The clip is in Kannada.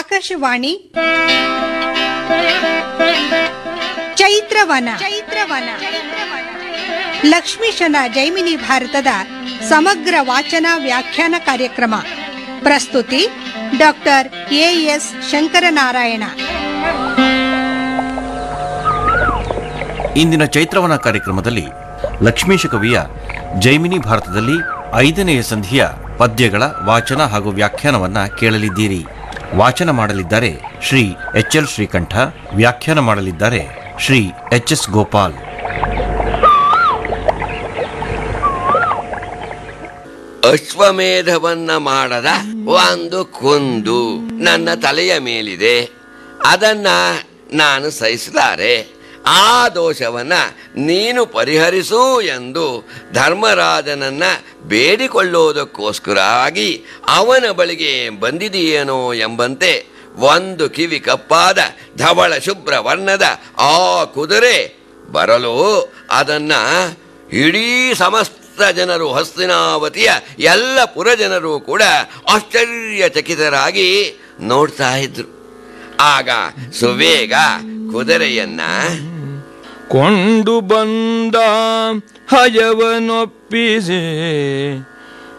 ಆಕಾಶವಾಣಿ ಚೈತ್ರವನ ಚೈತ್ರವನ ಲಕ್ಷ್ಮೀಶನ ಜೈಮಿನಿ ಭಾರತದ ಸಮಗ್ರ ವಾಚನ ವ್ಯಾಖ್ಯಾನ ಕಾರ್ಯಕ್ರಮ ಪ್ರಸ್ತುತಿ ಡಾಕ್ಟರ್ ಎಎಸ್ ಶಂಕರನಾರಾಯಣ ಇಂದಿನ ಚೈತ್ರವನ ಕಾರ್ಯಕ್ರಮದಲ್ಲಿ ಲಕ್ಷ್ಮೀಶ ಕವಿಯ ಜೈಮಿನಿ ಭಾರತದಲ್ಲಿ ಐದನೆಯ ಸಂಧಿಯ ಪದ್ಯಗಳ ವಾಚನ ಹಾಗೂ ವ್ಯಾಖ್ಯಾನವನ್ನ ಕೇಳಲಿದ್ದೀರಿ ವಾಚನ ಮಾಡಲಿದ್ದಾರೆ ಶ್ರೀ ಎಚ್ ಎಲ್ ಶ್ರೀಕಂಠ ವ್ಯಾಖ್ಯಾನ ಮಾಡಲಿದ್ದಾರೆ ಶ್ರೀ ಎಚ್ ಎಸ್ ಗೋಪಾಲ್ ಅಶ್ವಮೇಧವನ್ನ ಮಾಡದ ಒಂದು ಕುಂದು ನನ್ನ ತಲೆಯ ಮೇಲಿದೆ ಅದನ್ನ ನಾನು ಸಹಿಸಲಾರೆ ಆ ದೋಷವನ್ನ ನೀನು ಪರಿಹರಿಸು ಎಂದು ಧರ್ಮರಾಜನನ್ನ ಬೇಡಿಕೊಳ್ಳುವುದಕ್ಕೋಸ್ಕರವಾಗಿ ಅವನ ಬಳಿಗೆ ಬಂದಿದೆಯೇನೋ ಎಂಬಂತೆ ಒಂದು ಕಿವಿ ಕಪ್ಪಾದ ಧವಳ ಶುಭ್ರ ವರ್ಣದ ಆ ಕುದುರೆ ಬರಲು ಅದನ್ನ ಇಡೀ ಸಮಸ್ತ ಜನರು ಹಸ್ತಿನಾವತಿಯ ಎಲ್ಲ ಪುರಜನರು ಕೂಡ ಆಶ್ಚರ್ಯಚಕಿತರಾಗಿ ನೋಡ್ತಾ ಇದ್ರು ಆಗ ಸುವೇಗ ಕುದುರೆಯನ್ನ ಕೊಂಡು ಬಂದ ಹಯವನೊಪ್ಪಿಸಿ